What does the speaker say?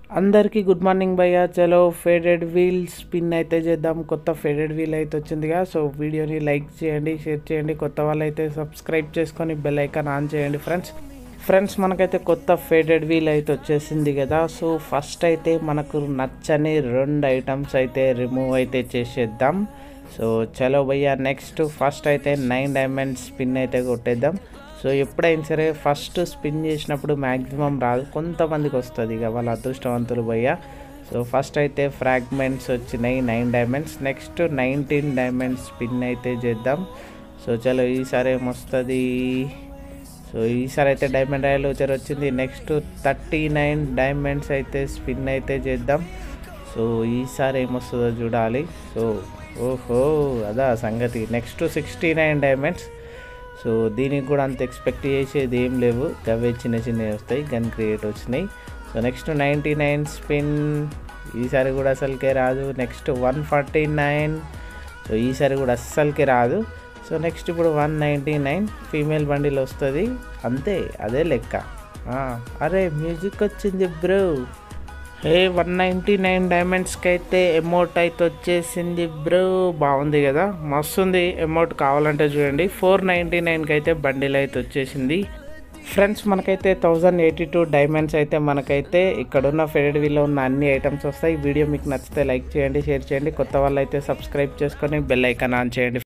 అందరికీ good morning భయ్య చలో ఫేడెడ్ వీల్ స్పిన్ అయితే చేద్దాం కొత్త ఫేడెడ్ వీల్ అయితే వచ్చిందిగా సో వీడియోని లైక్ చేయండి షేర్ చేయండి కొత్త వాళ్ళు అయితే సబ్స్క్రైబ్ చేసుకొని బెల్ ఐకాన్ ఆన్ చేయండి ఫ్రెండ్స్ ఫ్రెండ్స్ మనకైతే కొత్త ఫేడెడ్ వీల్ అయితే వచ్చేసింది కదా సో ఫస్ట్ అయితే మనకు నచ్చని రెండు ఐటమ్స్ అయితే రిమూవ్ అయితే చేసేద్దాం సో చలో భయ్య నెక్స్ట్ ఫస్ట్ అయితే నైన్ డైమండ్ స్పిన్ అయితే కొట్టేద్దాం సో ఎప్పుడైనా సరే ఫస్ట్ స్పిన్ చేసినప్పుడు మ్యాక్సిమం రాదు కొంతమందికి వస్తుంది ఇక వాళ్ళ అదృష్టవంతులు భయ్య సో ఫస్ట్ అయితే ఫ్రాగ్మెంట్స్ వచ్చినాయి nine diamonds next nineteen diamonds spin అయితే చేద్దాం సో చలో ఈసారి ఏమొస్తుంది సో ఈసారి అయితే డైమండ్ రాయల్ వచ్చారు వచ్చింది నెక్స్ట్ థర్టీ నైన్ డైమండ్స్ అయితే స్పిన్ అయితే చేద్దాం సో ఈసారి ఏమొస్తుందో చూడాలి సో ఓహో అదా సంగతి next sixty nine diamonds so దీనికి కూడా అంత ఎక్స్పెక్ట్ చేసేది ఏం లేవు గవే చిన్న చిన్నవి వస్తాయి గన్ క్రియేట్ వచ్చినాయి so next ninety nine spin ఈసారి కూడా అసలుకే రాదు next one forty nine so ఈసారి కూడా అస్సలకి రాదు సో నెక్స్ట్ ఇప్పుడు one ninety nine female bundle వస్తుంది అంతే అదే లెక్క ఆ, అరే మ్యూజిక్ వచ్చింది bro hey one ninety nine డైమండ్స్కి అయితే ఎమౌంట్ అయితే వచ్చేసింది బ్రో బాగుంది కదా మస్తుంది అమౌంట్ కావాలంటే చూడండి ఫోర్ నైంటీ నైన్కి అయితే బండిల్ అయితే వచ్చేసింది ఫ్రెండ్స్ మనకైతే థౌజండ్ ఎయిటీ టూ డైమండ్స్ అయితే మనకైతే ఇక్కడున్న ఫెడెడ్ వీలో ఉన్న అన్ని ఐటమ్స్ వస్తాయి వీడియో మీకు నచ్చితే లైక్ చేయండి షేర్ చేయండి కొత్త వాళ్ళు అయితే సబ్స్క్రైబ్ చేసుకొని బెల్ ఐకాన్ ఆన్ చేయండి